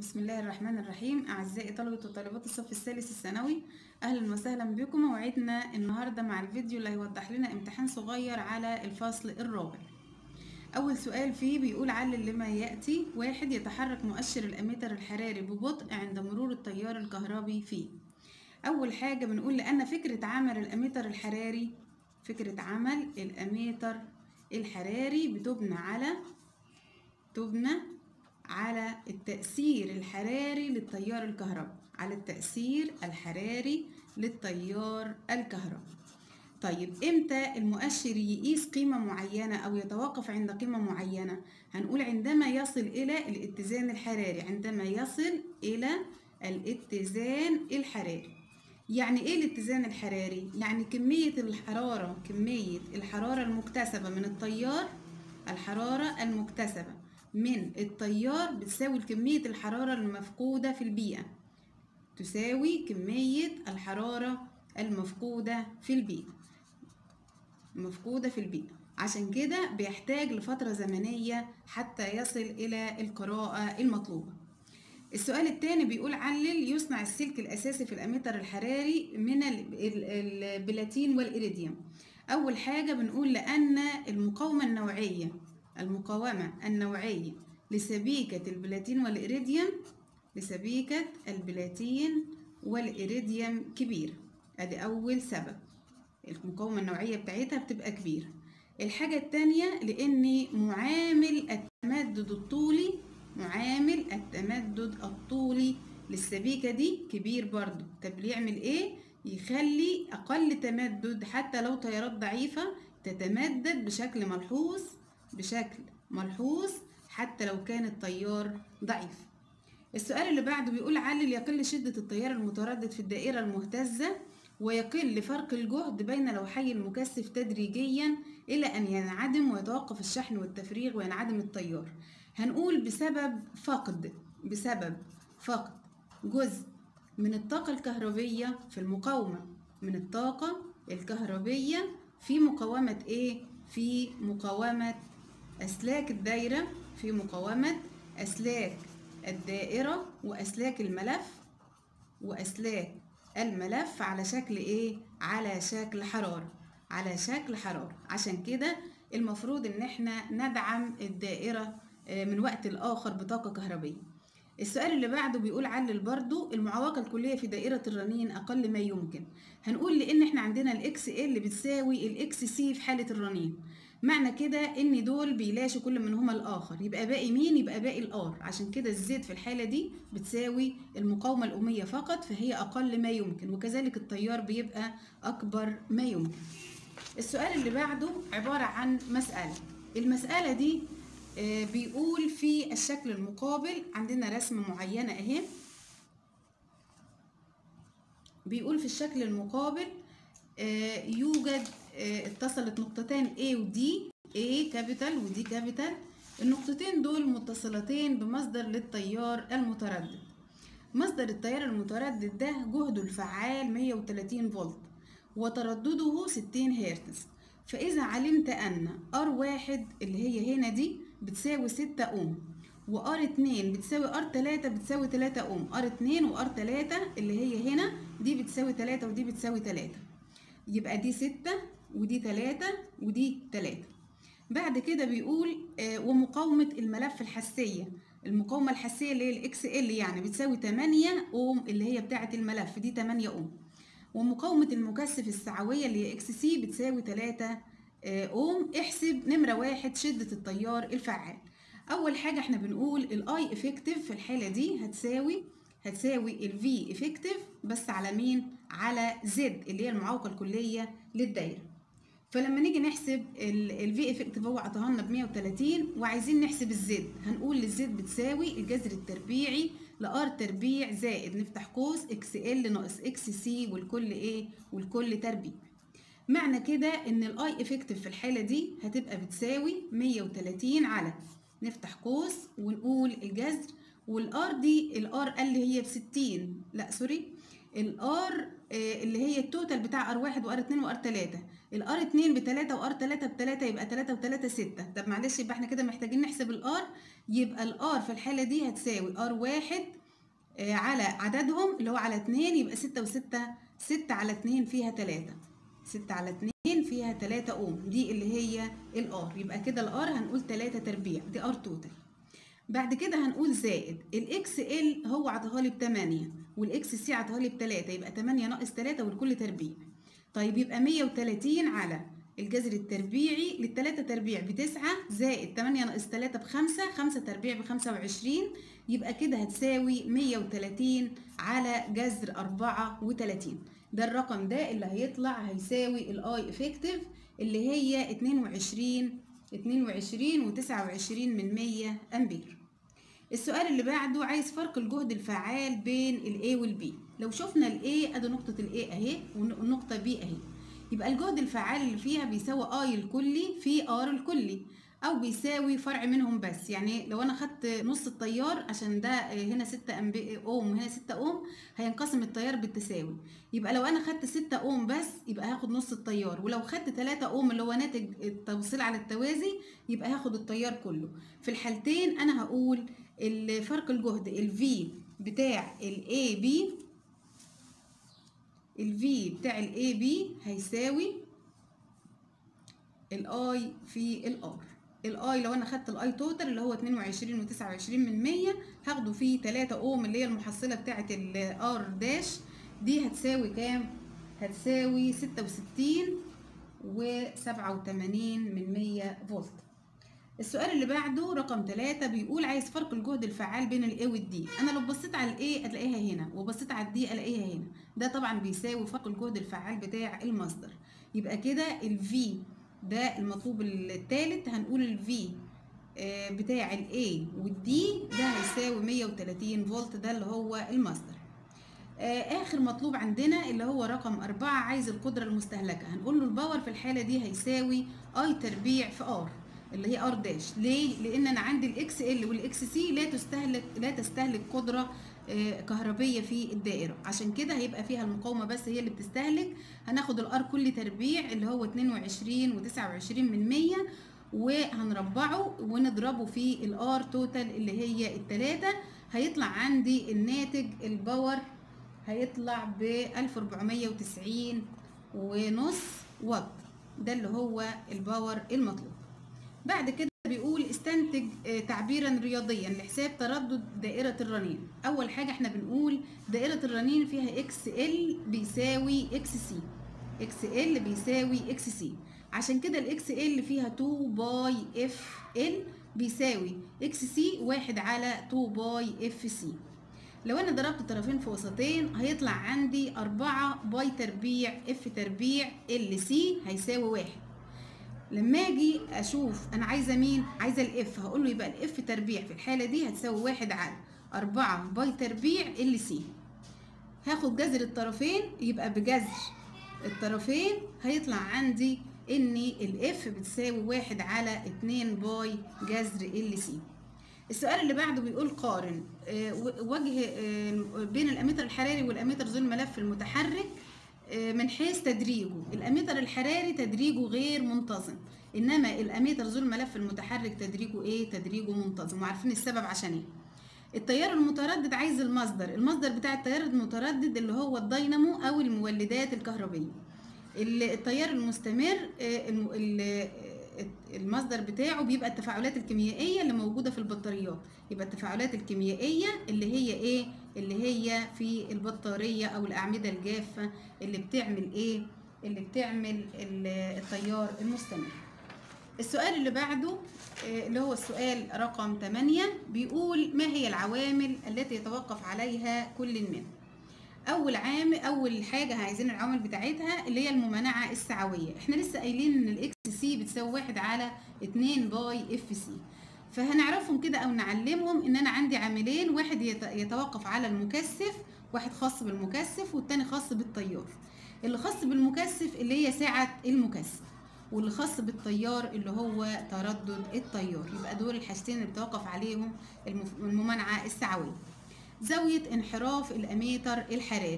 بسم الله الرحمن الرحيم أعزائي طلبة وطالبات الصف الثالث الثانوي أهلا وسهلا بكم موعدنا النهاردة مع الفيديو اللي هيوضح لنا امتحان صغير على الفصل الرابع أول سؤال فيه بيقول علل لما يأتي واحد يتحرك مؤشر الأميتر الحراري ببطء عند مرور التيار الكهربي فيه أول حاجة بنقول لأن فكرة عمل الأميتر الحراري فكرة عمل الأميتر الحراري بتبنى على تبنى على التأثير الحراري للتيار الكهربي على التأثير الحراري للتيار الكهربي طيب امتى المؤشر يقيس قيمة معينة أو يتوقف عند قيمة معينة هنقول عندما يصل إلى الاتزان الحراري عندما يصل إلى الاتزان الحراري يعني ايه الاتزان الحراري يعني كمية الحرارة كمية الحرارة المكتسبة من التيار الحرارة المكتسبة من التيار بتساوي كمية الحرارة المفقودة في البيئة تساوي كمية الحرارة المفقودة في البيئة مفقودة في البيئة عشان كده بيحتاج لفترة زمنية حتى يصل إلى القراءة المطلوبة السؤال الثاني بيقول علل يصنع السلك الأساسي في الأميتر الحراري من البلاتين والإيريديوم أول حاجة بنقول لأن المقاومة النوعية المقاومة النوعية لسبيكة البلاتين والإيريديوم لسبيكة البلاتين والإيريديوم كبيرة أدي أول سبب المقاومة النوعية بتاعتها بتبقى كبيرة الحاجة التانية لأن معامل التمدد الطولي معامل التمدد الطولي للسبيكة دي كبير برضو طب يعمل ايه يخلي اقل تمدد حتى لو تيارات ضعيفة تتمدد بشكل ملحوظ بشكل ملحوظ حتى لو كان التيار ضعيف السؤال اللي بعده بيقول علل يقل شدة التيار المتردد في الدائرة المهتزة ويقل فرق الجهد بين لوحي المكثف تدريجيا إلى أن ينعدم ويتوقف الشحن والتفريغ وينعدم التيار هنقول بسبب فقد بسبب فقد جزء من الطاقة الكهربية في المقاومة من الطاقة الكهربية في مقاومة إيه؟ في مقاومة أسلاك الدايرة في مقاومة أسلاك الدائرة وأسلاك الملف وأسلاك الملف على شكل إيه؟ على شكل حرارة على شكل حرارة عشان كده المفروض إن احنا ندعم الدائرة من وقت لآخر بطاقة كهربية السؤال اللي بعده بيقول علل برضو المعوقة الكلية في دائرة الرنين أقل ما يمكن هنقول لأن احنا عندنا الإكس ال بتساوي الإكس سي في حالة الرنين معنى كده إن دول بيلاشوا كل منهما الآخر يبقى باقي مين يبقى باقي الآر عشان كده الزد في الحالة دي بتساوي المقاومة الأمية فقط فهي أقل ما يمكن وكذلك التيار بيبقى أكبر ما يمكن السؤال اللي بعده عبارة عن مسألة المسألة دي بيقول في الشكل المقابل عندنا رسمة معينة اهي بيقول في الشكل المقابل يوجد اتصلت نقطتان A و D A كابيتال و D كابيتال النقطتين دول متصلتين بمصدر للتيار المتردد مصدر التيار المتردد ده جهده الفعال 130 فولت وتردده 60 هرتز فإذا علمت أن R واحد اللي هي هنا دي بتساوي ستة أوم وار اتنين بتساوي ار تلاتة بتساوي تلاتة اوم ار اتنين وار تلاتة اللي هي هنا دي بتساوي تلاتة ودي بتساوي تلاتة يبقى دي ستة ودي تلاتة ودي تلاتة بعد كده بيقول آه ومقاومة الملف الحسية المقاومة الحسية اللي هي الاكس ال يعني بتساوي تمانية اوم اللي هي بتاعة الملف دي تمانية اوم ومقاومة المكثف السعوية اللي هي اكس سي بتساوي تلاتة اوم احسب نمرة واحد شدة التيار الفعال اول حاجة احنا بنقول الاي افكتيف في الحالة دي هتساوي هتساوي الفي افكتيف بس على مين على زد اللي هي المعوقة الكلية للدايرة فلما نيجي نحسب الفي افكتيف هو عطاها لنا ب 130 وعايزين نحسب الزد هنقول الزد بتساوي الجذر التربيعي لار تربيع زائد نفتح قوس اكس ال ناقص اكس سي والكل ايه والكل تربيع معنى كده ان الاي افكتيف في الحالة دي هتبقى بتساوي 130 على نفتح قوس ونقول الجذر والار دي الار اللي هي ب 60 لا سوري الار آه، اللي هي التوتال بتاع ار واحد وار اتنين وار تلاتة الار اتنين بتلاتة وار تلاتة بتلاتة يبقى تلاتة وتلاتة ستة طب معلش يبقى احنا كده محتاجين نحسب الار يبقى الار في الحالة دي هتساوي ار واحد آه، على عددهم اللي هو على اتنين يبقى ستة وستة ستة على اتنين فيها تلاتة ستة على اتنين فيها تلاتة اوم دي اللي هي الار يبقى كده الار هنقول تلاتة تربيع دي ار توتال بعد كده هنقول زائد الاكس ال هو عطاها لي ب 8 والاكس سي عطاها لي ب 3 يبقى 8 ناقص 3 والكل تربيع طيب يبقى 130 على الجذر التربيعي للتلاتة تربيع بتسعة زائد 8 ناقص 3 بخمسة خمسة تربيع بخمسة وعشرين يبقى كده هتساوي 130 على جذر 34 ده الرقم ده اللي هيطلع هيساوي الاي افكتيف اللي هي 22 22 و29 من 100 امبير السؤال اللي بعده عايز فرق الجهد الفعال بين ال A وال B لو شفنا ال A ادي نقطة ال A اهي والنقطة B اهي يبقى الجهد الفعال اللي فيها بيساوي I الكلي في R الكلي او بيساوي فرع منهم بس يعني لو انا خدت نص التيار عشان ده هنا 6 أمبي اوم وهنا 6 اوم هينقسم التيار بالتساوي يبقى لو انا خدت 6 اوم بس يبقى هاخد نص التيار ولو خدت 3 اوم اللي هو ناتج التوصيل على التوازي يبقى هاخد التيار كله في الحالتين انا هقول الفرق الجهد ال V بتاع ال AB ال V بتاع ال AB هيساوي ال I في ال R الاي لو انا خدت الاي توتال اللي هو 22 و29 من 100 هاخده فيه 3 اوم اللي هي المحصله بتاعه الار داش دي هتساوي كام هتساوي 66 و87 من 100 فولت السؤال اللي بعده رقم 3 بيقول عايز فرق الجهد الفعال بين الاي والدي انا لو بصيت على الاي هتلاقيها هنا وبصيت على الدي الاقيها هنا ده طبعا بيساوي فرق الجهد الفعال بتاع المصدر يبقى كده الفي ده المطلوب الثالث هنقول ال V بتاع ال A وال D ده هيساوي 130 فولت ده اللي هو المصدر آخر مطلوب عندنا اللي هو رقم أربعة عايز القدرة المستهلكة هنقول له الباور في الحالة دي هيساوي I تربيع في R اللي هي R داش ليه؟ لأن أنا عندي الإكس ال والإكس سي لا تستهلك لا تستهلك قدرة كهربية في الدائرة عشان كده هيبقى فيها المقاومة بس هي اللي بتستهلك هناخد الار كل تربيع اللي هو 22 و29 من 100 وهنربعه ونضربه في الار توتال اللي هي التلاتة هيطلع عندي الناتج الباور هيطلع ب 1490 ونص واط ده اللي هو الباور المطلوب بعد كده بيقول استنتج تعبيرا رياضيا لحساب تردد دائرة الرنين أول حاجة احنا بنقول دائرة الرنين فيها اكس ال بيساوي اكس سي اكس ال بيساوي اكس سي عشان كده الاكس ال فيها 2 باي اف ال بيساوي اكس سي واحد على 2 باي اف سي لو انا ضربت طرفين في وسطين هيطلع عندي 4 باي تربيع اف تربيع ال سي هيساوي واحد لما اجي اشوف انا عايزه مين عايزه الاف هقول له يبقى الاف تربيع في الحاله دي هتساوي واحد على أربعة باي تربيع ال سي هاخد جذر الطرفين يبقى بجذر الطرفين هيطلع عندي ان الاف بتساوي واحد على اتنين باي جذر ال سي السؤال اللي بعده بيقول قارن وجه بين الاميتر الحراري والاميتر ذو الملف المتحرك من حيث تدريجه الاميتر الحراري تدريجه غير منتظم انما الاميتر ذو الملف المتحرك تدريجه ايه تدريجه منتظم وعارفين السبب عشان ايه التيار المتردد عايز المصدر المصدر بتاع التيار المتردد اللي هو الدينامو او المولدات الكهربيه التيار المستمر المصدر بتاعه بيبقى التفاعلات الكيميائيه اللي موجوده في البطاريات يبقى التفاعلات الكيميائيه اللي هي ايه اللي هي في البطاريه او الاعمده الجافه اللي بتعمل ايه اللي بتعمل التيار المستمر السؤال اللي بعده اللي هو السؤال رقم 8 بيقول ما هي العوامل التي يتوقف عليها كل منها اول عامل اول حاجه عايزين العوامل بتاعتها اللي هي الممانعه السعويه احنا لسه قايلين ان الاكس سي بتساوي واحد على 2 باي اف سي فهنعرفهم كده او نعلمهم ان انا عندي عاملين واحد يتوقف على المكثف واحد خاص بالمكثف والتاني خاص بالتيار اللي خاص بالمكثف اللي هي سعه المكثف واللي خاص بالتيار اللي هو تردد التيار يبقى دول الحاجتين اللي بتوقف عليهم الممانعه السعويه زاوية انحراف الأميتر الحراري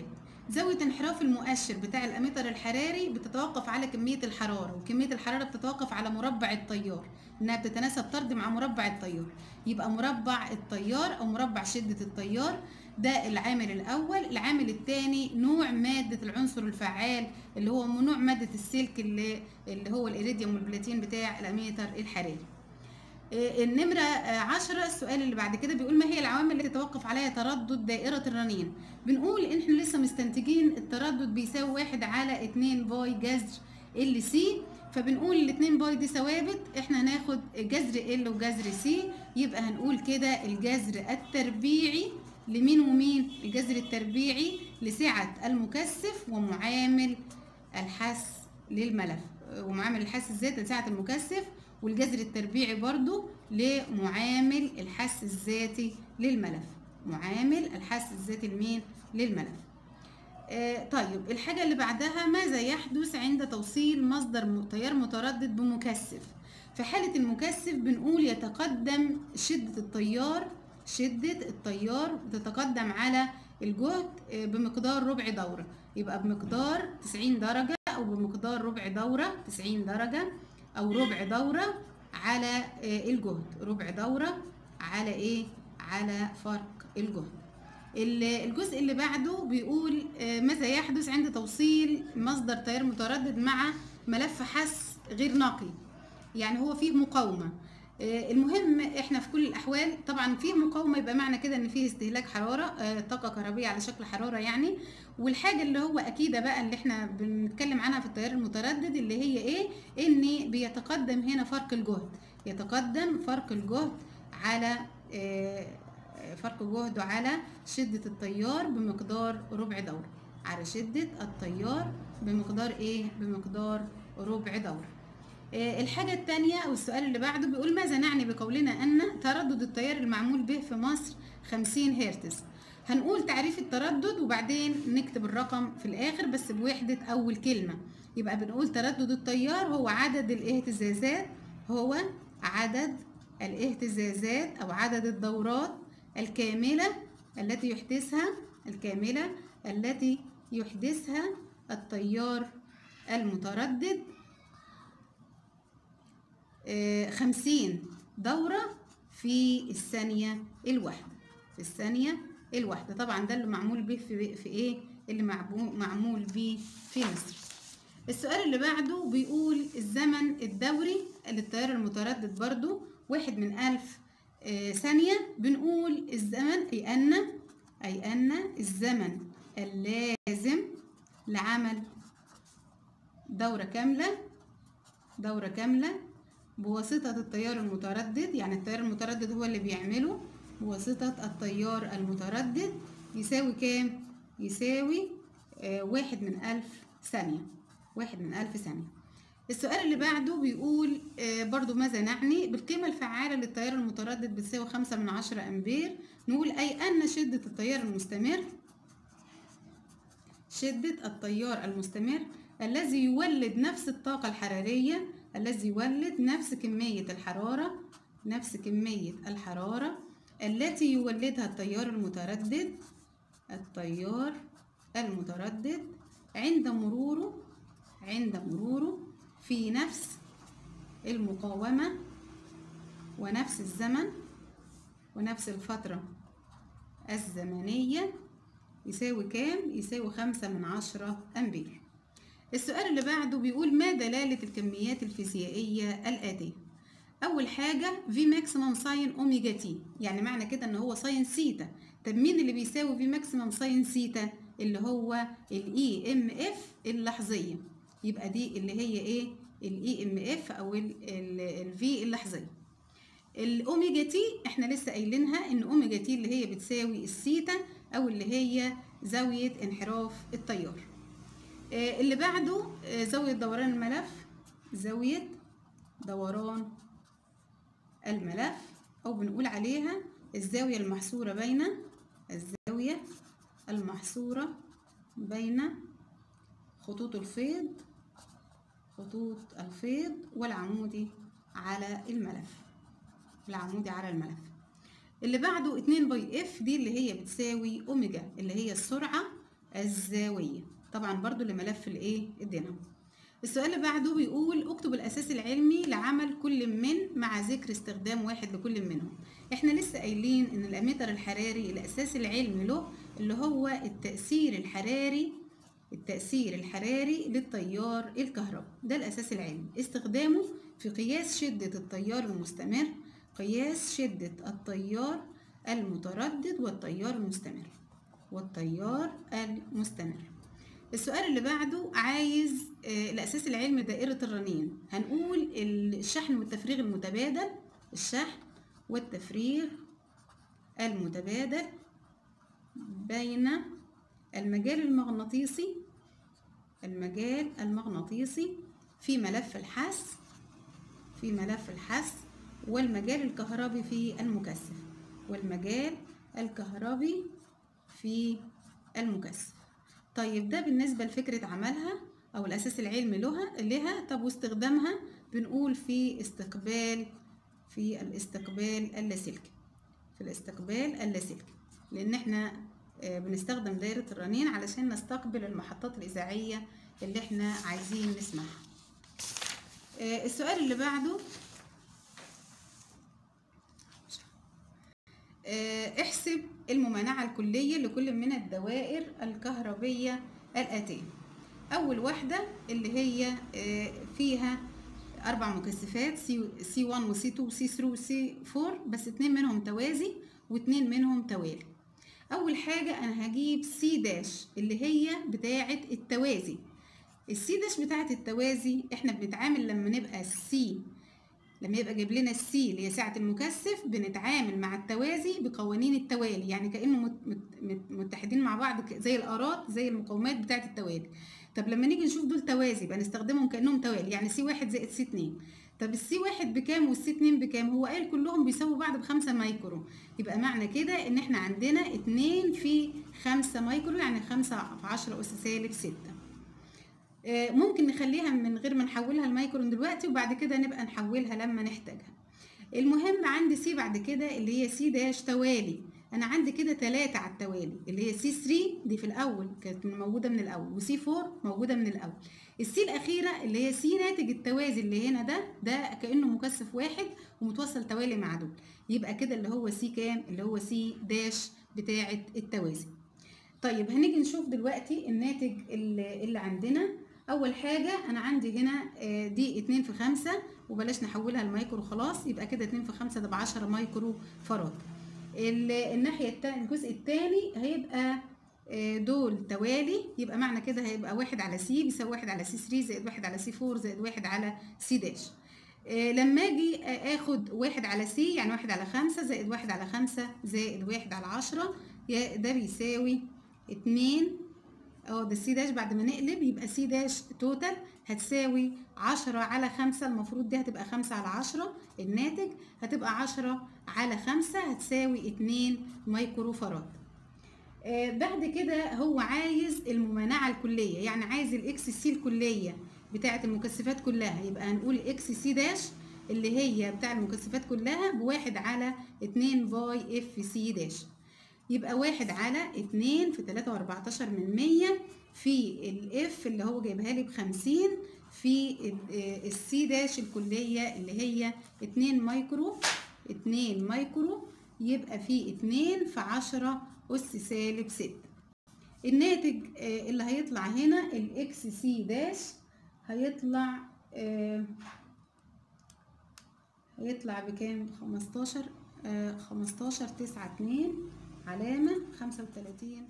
زاوية انحراف المؤشر بتاع الأميتر الحراري بتتوقف على كمية الحرارة وكمية الحرارة بتتوقف على مربع التيار إنها بتتناسب طرد مع مربع التيار يبقى مربع التيار أو مربع شدة التيار ده العامل الأول العامل الثاني نوع مادة العنصر الفعال اللي هو نوع مادة السلك اللي, اللي هو الإيريديوم والبلاتين بتاع الأميتر الحراري النمرة عشرة السؤال اللي بعد كده بيقول ما هي العوامل التي يتوقف عليها تردد دائرة الرنين بنقول ان احنا لسه مستنتجين التردد بيساوي واحد على اتنين باي جذر ال سي فبنقول الاتنين باي دي ثوابت احنا هناخد جذر ال وجذر سي يبقى هنقول كده الجذر التربيعي لمين ومين الجذر التربيعي لسعة المكثف ومعامل الحس للملف ومعامل الحس الذاتي لسعة المكثف والجذر التربيعي برضو لمعامل الحس الذاتي للملف معامل الحس الذاتي لمين للملف آه طيب الحاجة اللي بعدها ماذا يحدث عند توصيل مصدر تيار متردد بمكثف في حالة المكثف بنقول يتقدم شدة التيار شدة التيار بتتقدم على الجهد بمقدار ربع دورة يبقى بمقدار 90 درجة أو بمقدار ربع دورة 90 درجة او ربع دورة على الجهد ربع دورة على ايه على فرق الجهد الجزء اللي بعده بيقول ماذا يحدث عند توصيل مصدر تيار متردد مع ملف حس غير نقي يعني هو فيه مقاومة المهم احنا في كل الاحوال طبعا فيه مقاومه يبقى معنى كده ان فيه استهلاك حراره طاقه كهربيه على شكل حراره يعني والحاجه اللي هو اكيده بقى اللي احنا بنتكلم عنها في التيار المتردد اللي هي ايه ان بيتقدم هنا فرق الجهد يتقدم فرق الجهد على فرق جهده على شده التيار بمقدار ربع دوره على شده التيار بمقدار ايه بمقدار ربع دوره الحاجة الثانية أو السؤال اللي بعده بيقول ماذا نعني بقولنا أن تردد التيار المعمول به في مصر 50 هرتز هنقول تعريف التردد وبعدين نكتب الرقم في الآخر بس بوحدة أول كلمة يبقى بنقول تردد التيار هو عدد الاهتزازات هو عدد الاهتزازات أو عدد الدورات الكاملة التي يحدثها الكاملة التي يحدثها التيار المتردد خمسين دورة في الثانية الواحدة في الثانية الواحدة طبعا ده اللي معمول به في, في ايه اللي معمول به في مصر السؤال اللي بعده بيقول الزمن الدوري للتيار المتردد برضو واحد من ألف ثانية بنقول الزمن أي أن أي أن الزمن اللازم لعمل دورة كاملة دورة كاملة بواسطة التيار المتردد يعني التيار المتردد هو اللي بيعمله بواسطة التيار المتردد يساوي كام؟ يساوي آه واحد من ألف ثانية واحد من ألف ثانية السؤال اللي بعده بيقول آه برضو ماذا نعني بالقيمة الفعالة للتيار المتردد بتساوي خمسة من عشرة أمبير نقول أي أن شدة التيار المستمر شدة التيار المستمر الذي يولد نفس الطاقة الحرارية الذي يولد نفس كمية الحرارة نفس كمية الحرارة التي يولدها التيار المتردد التيار المتردد عند مروره عند مروره في نفس المقاومة ونفس الزمن ونفس الفترة الزمنية يساوي كام؟ يساوي خمسة من عشرة أمبير السؤال اللي بعده بيقول ما دلالة الكميات الفيزيائية الآتية أول حاجة في ماكسيمم ساين أوميجا تي يعني معنى كده إن هو ساين سيتا طب مين اللي بيساوي في ماكسيمم ساين سيتا اللي هو الاي ام اف اللحظية يبقى دي اللي هي ايه الاي ام اف او الفي اللحظية الاوميجا تي احنا لسه قايلينها ان اوميجا تي اللي هي بتساوي السيتا او اللي هي زاوية انحراف التيار اللي بعده زاوية دوران الملف زاوية دوران الملف أو بنقول عليها الزاوية المحصورة بين الزاوية المحصورة بين خطوط الفيض خطوط الفيض والعمودي على الملف العمودي على الملف اللي بعده 2 باي اف دي اللي هي بتساوي اوميجا اللي هي السرعة الزاوية طبعا برضو لملف الايه الدينامو السؤال اللي بعده بيقول اكتب الاساس العلمي لعمل كل من مع ذكر استخدام واحد لكل منهم احنا لسه قايلين ان الاميتر الحراري الاساس العلمي له اللي هو التأثير الحراري التأثير الحراري للتيار الكهربي ده الأساس العلمي استخدامه في قياس شدة التيار المستمر قياس شدة التيار المتردد والتيار المستمر والتيار المستمر السؤال اللي بعده عايز آه، الأساس العلمي دائرة الرنين هنقول الشحن والتفريغ المتبادل الشحن والتفريغ المتبادل بين المجال المغناطيسي المجال المغناطيسي في ملف الحث في ملف الحث والمجال الكهربي في المكثف والمجال الكهربي في المكثف طيب ده بالنسبة لفكرة عملها أو الأساس العلمي لها لها طب واستخدامها بنقول في استقبال في الاستقبال اللاسلكي في الاستقبال اللاسلكي لأن احنا آه، بنستخدم دايرة الرنين علشان نستقبل المحطات الإذاعية اللي احنا عايزين نسمعها آه، السؤال اللي بعده آه، احسب الممانعة الكلية لكل من الدوائر الكهربية الآتية أول واحدة اللي هي آه، فيها أربع مكثفات سي 1 وسي 2 وسي 3 وسي 4 بس اتنين منهم توازي واتنين منهم توالي أول حاجة أنا هجيب سي داش اللي هي بتاعة التوازي السي داش بتاعة التوازي احنا بنتعامل لما نبقى السي لما يبقى جايب لنا السي اللي هي سعة المكثف بنتعامل مع التوازي بقوانين التوالي يعني كأنه مت مت مت متحدين مع بعض ك- زي الآرات زي المقاومات بتاعة التوالي طب لما نيجي نشوف دول توازي يبقى نستخدمهم كأنهم توالي يعني سي واحد زائد سي اتنين طب السي واحد بكام والسي اتنين بكام هو قال كلهم بيساووا بعض بخمسة مايكرو يبقى معنى كده ان احنا عندنا اتنين في خمسة مايكرو يعني خمسة في عشرة أس سالب ستة آه، ممكن نخليها من غير ما نحولها لمايكرون دلوقتي وبعد كده نبقى نحولها لما نحتاجها المهم عندي سي بعد كده اللي هي سي داش توالي انا عندي كده تلاتة على التوالي اللي هي سي 3 دي في الاول كانت موجوده من الاول وسي 4 موجوده من الاول السي الاخيره اللي هي سي ناتج التوازي اللي هنا ده ده كانه مكثف واحد ومتوصل توالي مع دول يبقى كده اللي هو سي كام اللي هو سي داش بتاعه التوازي طيب هنيجي نشوف دلوقتي الناتج اللي اللي عندنا اول حاجه انا عندي هنا آه، دي 2 في 5 وبلاش نحولها لمايكرو خلاص يبقى كده 2 في 5 ده ب 10 مايكرو فراد ال- الناحيه التانية الجزء الثاني هيبقى آه، دول توالي يبقى معنى كده هيبقى واحد على سي بيساوي واحد على سي 3 زائد واحد على سي 4 زائد واحد على سي داش آه، لما اجي آه، اخد واحد على سي يعني واحد على خمسة زائد واحد على خمسة زائد واحد على عشرة يا- ده بيساوي اتنين اه ده السي داش بعد ما نقلب يبقى سي داش توتال هتساوي عشرة على خمسة المفروض دي هتبقى خمسة على عشرة الناتج هتبقى عشرة على خمسة هتساوي اتنين مايكرو فراد آه بعد كده هو عايز الممانعة الكلية يعني عايز الاكس سي الكلية بتاعة المكثفات كلها يبقى هنقول اكس سي داش اللي هي بتاع المكثفات كلها بواحد على اتنين باي اف سي داش يبقى واحد على اتنين في تلاتة واربعتاشر من مية في الاف اللي هو جايبها لي بخمسين في ال- آه، السي داش الكلية اللي هي اتنين مايكرو اتنين مايكرو يبقى في اتنين في عشرة أس سالب ستة الناتج آه، اللي هيطلع هنا الاكس سي داش هيطلع آه، هيطلع بكام خمستاشر خمستاشر تسعة اتنين علامة خمسة وتلاتين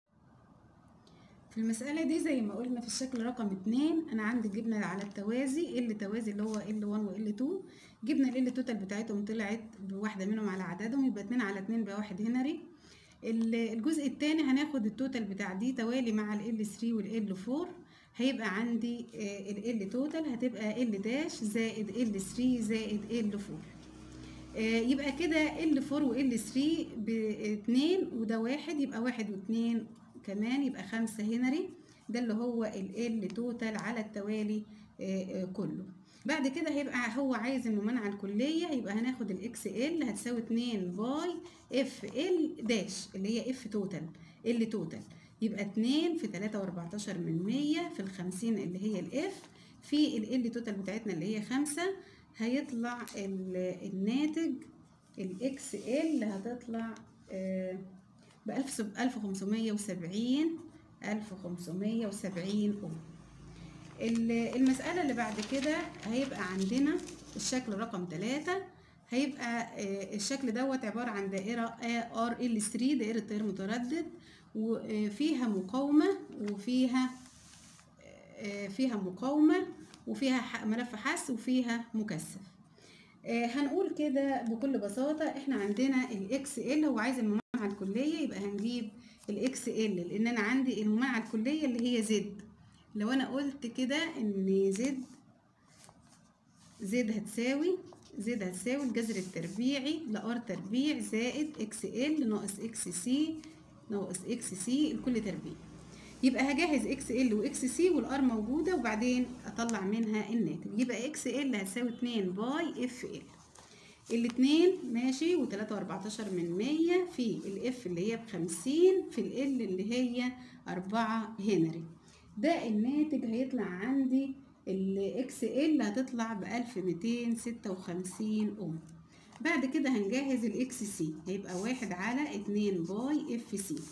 في المسألة دي زي ما قلنا في الشكل رقم اتنين أنا عندي جبنا على التوازي ال توازي اللي هو ال 1 و ال 2 جبنا ال توتال بتاعتهم طلعت بواحدة منهم على عددهم يبقى اتنين على اتنين بواحد هنري ال- الجزء التاني هناخد التوتال بتاع دي توالي مع ال 3 وال 4 هيبقى عندي ال ال توتال هتبقى ال داش زائد ال 3 زائد ال 4 آه، يبقى كده ال 4 وال 3 باتنين وده واحد يبقى واحد واتنين كمان يبقى خمسة هنري ده اللي هو ال ال توتال على التوالي آه، آه، كله بعد كده هيبقى هو عايز الممانعة الكلية يبقى هناخد الاكس ال هتساوي 2 باي اف ال داش اللي هي اف توتال ال توتال يبقى اتنين في تلاتة واربعتاشر من مية في الخمسين اللي هي الاف في ال توتال بتاعتنا اللي هي خمسة هيطلع ال- الناتج الاكس ال هتطلع بألف ألف خمسمية وسبعين ألف خمسمية وسبعين أم ال- المسألة اللي بعد كده هيبقى عندنا الشكل رقم تلاتة هيبقى آه، الشكل دوت عبارة عن دائرة ار ال 3 دائرة تيار متردد وفيها مقاومة وفيها آه، فيها مقاومة وفيها ح- ملف حس وفيها مكثف آه، هنقول كده بكل بساطة احنا عندنا الاكس ال هو عايز الممانعة الكلية يبقى هنجيب الاكس ال لان انا عندي الممانعة الكلية اللي هي زد لو انا قلت كده ان زد زد هتساوي زد هتساوي الجذر التربيعي لار تربيع زائد اكس ال ناقص اكس سي ناقص اكس سي الكل تربيع يبقى هجهز اكس ال واكس سي والار موجوده وبعدين اطلع منها الناتج يبقى اكس ال هتساوي 2 باي اف ال الاتنين ماشي و3 و14 من 100 في الاف اللي هي بخمسين في ال اللي هي 4 هنري ده الناتج هيطلع عندي الاكس ال هتطلع ب 1256 اوم بعد كده هنجهز الاكس سي هيبقى واحد على اتنين باي اف سي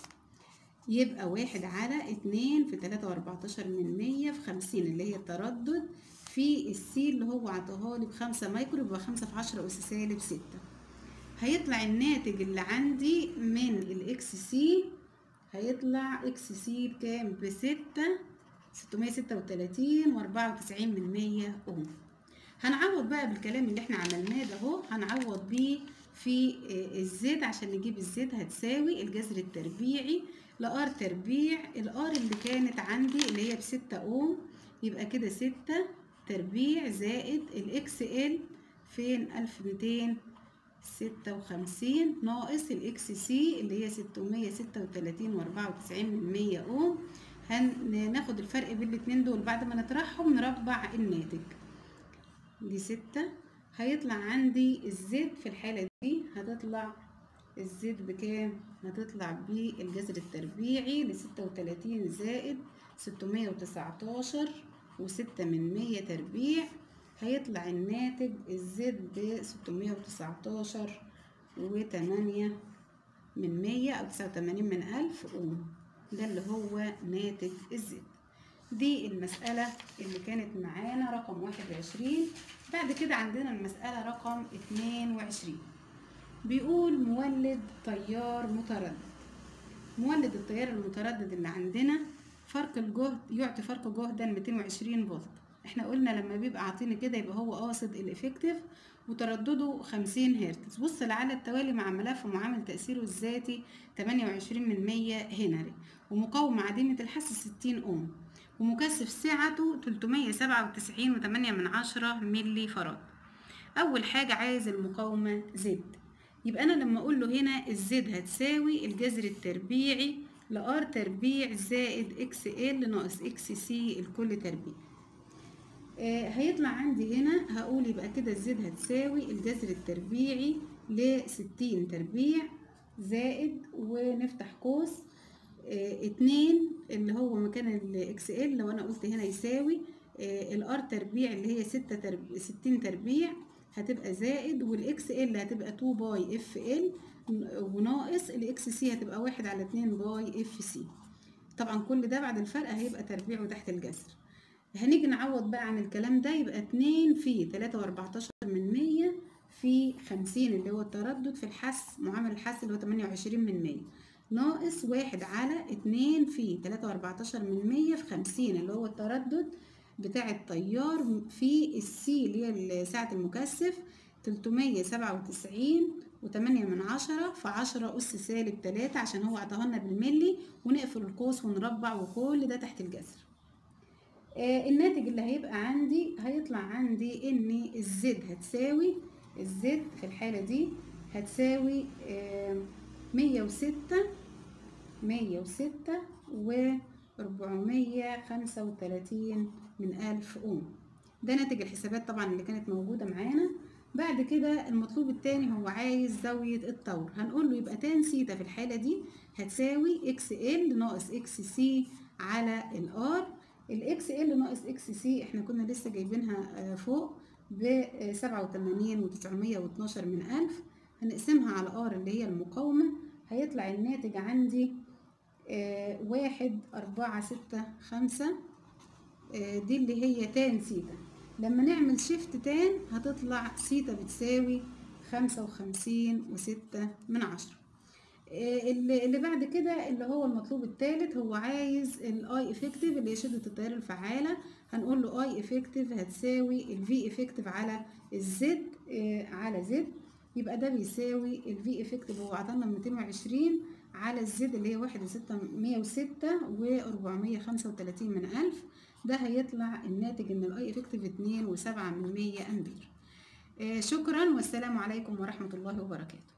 يبقى واحد على اتنين في تلاتة واربعتاشر من مية في خمسين اللي هي التردد في السي اللي هو عطاهالي بخمسة مايكرو يبقى خمسة في عشرة أس سالب ستة هيطلع الناتج اللي عندي من الاكس سي هيطلع اكس سي بكام بستة ستمية ستة وتلاتين واربعة وتسعين من مية اوم هنعوض بقى بالكلام اللي احنا عملناه ده اهو هنعوض بيه في آه، الزد عشان نجيب الزد هتساوي الجذر التربيعي لار تربيع الار اللي كانت عندي اللي هي بستة اوم يبقى كده ستة تربيع زائد الاكس ال فين الف ميتين ستة وخمسين ناقص الاكس سي اللي هي ستمية ستة وتلاتين واربعة وتسعين من مية اوم هناخد الفرق بين الاتنين دول بعد ما نطرحهم نربع الناتج دي ستة هيطلع عندي الزد في الحالة دي هتطلع الزد بكام؟ هتطلع بالجذر التربيعي لستة وتلاتين زائد ستمية وتسعتاشر وستة من مية تربيع هيطلع الناتج الزد بستمية وتسعتاشر وتمانية من مية أو تسعة وتمانين من ألف أوم ده اللي هو ناتج الزد دي المسألة اللي كانت معانا رقم واحد وعشرين بعد كده عندنا المسألة رقم اتنين وعشرين بيقول مولد تيار متردد مولد التيار المتردد اللي عندنا فرق الجهد يعطي فرق جهدا 220 فولت احنا قلنا لما بيبقى عاطيني كده يبقى هو قاصد الافكتيف وتردده 50 هرتز بص على التوالي مع ملف معامل تأثيره الذاتي 28 من 100 هنري ومقاومة عديمة الحس 60 اوم ومكثف سعته 397 و8 من عشرة ملي فراد اول حاجة عايز المقاومة زد يبقى انا لما اقول له هنا الزد هتساوي الجذر التربيعي لار تربيع زائد اكس ال ناقص اكس سي الكل تربيع آه هيطلع عندي هنا هقول يبقى كده الزد هتساوي الجذر التربيعي لستين تربيع زائد ونفتح قوس آه اتنين اللي هو مكان الاكس ال لو انا قلت هنا يساوي آه الار تربيع اللي هي ستة تربيع ستين تربيع هتبقى زائد والاكس ال هتبقى 2 باي اف ال وناقص الاكس سي هتبقى واحد على اتنين باي اف سي طبعا كل ده بعد الفرق هيبقى تربيع وتحت الجذر هنيجي نعوض بقى عن الكلام ده يبقى اتنين في تلاتة واربعتاشر من مية في خمسين اللي هو التردد في الحس معامل الحس اللي هو تمانية وعشرين من مية ناقص واحد على اتنين في تلاتة واربعتاشر من مية في خمسين اللي هو التردد بتاع التيار في السي اللي هي ساعة المكثف تلتمية سبعة وتسعين وتمانية من عشرة في عشرة أس سالب تلاتة عشان هو عطاهولنا بالملي ونقفل القوس ونربع وكل ده تحت الجذر آه الناتج اللي هيبقى عندي هيطلع عندي ان الزد هتساوي الزد في الحالة دي هتساوي مية وستة مية وستة وربعمية خمسة وتلاتين من ألف أوم ده ناتج الحسابات طبعا اللي كانت موجودة معانا بعد كده المطلوب التاني هو عايز زاوية الطور هنقول له يبقى تان سيتا في الحالة دي هتساوي اكس ال ناقص اكس سي على الار الاكس ال ناقص اكس سي احنا كنا لسه جايبينها فوق ب 87 و 912 من ألف هنقسمها على ار اللي هي المقاومة هيطلع الناتج عندي واحد أربعة ستة خمسة دي اللي هي تان سيتا لما نعمل شيفت تان هتطلع سيتا بتساوي خمسة وخمسين وستة من عشرة اللي بعد كده اللي هو المطلوب الثالث هو عايز الاي افكتيف اللي هي شدة التيار الفعالة هنقول له اي افكتيف هتساوي الفي افكتيف على الزد على زد يبقى ده بيساوي الفي افكتيف هو عطانا 220 على الزد اللي هي واحد وستة مية وستة وأربعمية خمسة وتلاتين من ألف ده هيطلع الناتج إن الأي افكتيف اتنين وسبعة من مية أمبير آه شكرا والسلام عليكم ورحمة الله وبركاته